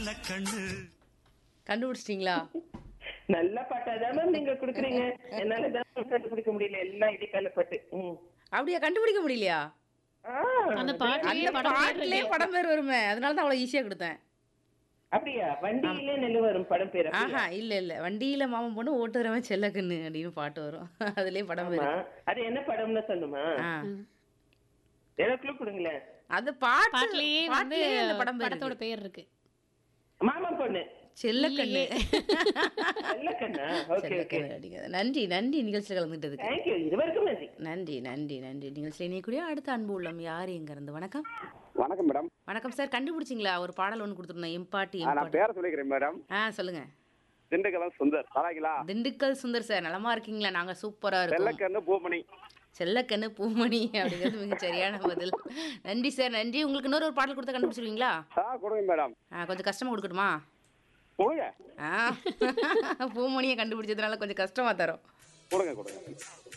செல்ல கண்ணு கண்டுபிடிச்சிட்டீங்களா நல்ல பாட்டாதான் மேம் நீங்க குடுக்குறீங்க என்னால தான் கண்டுபிடிக்க முடியல எல்லாம் இடைக்கால பாட்டு ம். அப்படியா கண்டுபிடிக்க முடியலையா ஆ, அந்த பாட்டிலேயே அந்த படம் பேர் பாட்டிலே இருக்கு. படம் பேர் வருமே அதனால தான் அவ்வளவு ஈஸியா கொடுத்தேன் அப்படியா வண்டியிலே நெல்லு வரும் படம் பேர் அப்படியா? ஆஹா இல்ல இல்ல வண்டியில மாமன் பொண்ணு ஓட்டுறவன் செல்லக்கண்ணு அப்படின்னு பாட்டு வரும் அதுலயே படம் பேர் ஆமா. அது என்ன படம்னு சொல்லுமா ஆ. ஏதாவது clue கொடுங்களேன் அது பாட்டு பாட்டிலேயே வந்து பாட்டிலேயே அந்த படம் பேர் படத்தோட இருக்கு. பெயர் இருக்கு மாமா பொண்ணு செல்லக்கண்ணு செல்லக்கண்ணா ஓகே ஓகே செல்லக்கண்ணு அப்படிங்கிறது நன்றி நன்றி நிகழ்ச்சியில் கலந்துட்டதுக்கு தேங்க்யூ இருவருக்கும் நன்றி நன்றி நன்றி நன்றி நிகழ்ச்சியில் இணையக்கூடிய அடுத்த அன்பு உள்ளம் யார் எங்க இருந்து வணக்கம் வணக்கம் மேடம் வணக்கம் சார் கண்டுபிடிச்சிங்களா ஒரு பாடல் ஒன்று கொடுத்துருந்தோம் எம்பாட்டி ஆ, நான் எம்பாட்டி பேரை சொல்லிக்கிறேன் மேடம் ஆ சொல்லுங்க திண்டுக்கலம் சுந்தர் பரவாயில்லா திண்டுக்கல் சுந்தர் சார் நலமா இருக்கீங்களா நாங்க சூப்பரா இருக்கோம் வெள்ளக்கண்ணு பூமணி செல்லக்கண்ணு பூமணி அப்படிங்கிறது மிக சரியான பதில் நன்றி சார் நன்றி உங்களுக்கு இன்னொரு ஒரு பாடல் கொடுத்தா கண்டுபிடிச்சிருவீங்களா ஆ கொடுங்க மேடம் ஆ, கொஞ்சம் கஷ்டமா கொடுக்கட்டுமா கொடுங்க ஆ பூமணியை கண்டுபிடிச்சதுனால கொஞ்சம் கஷ்டமா தரோம் கொடுங்க கொடுங்க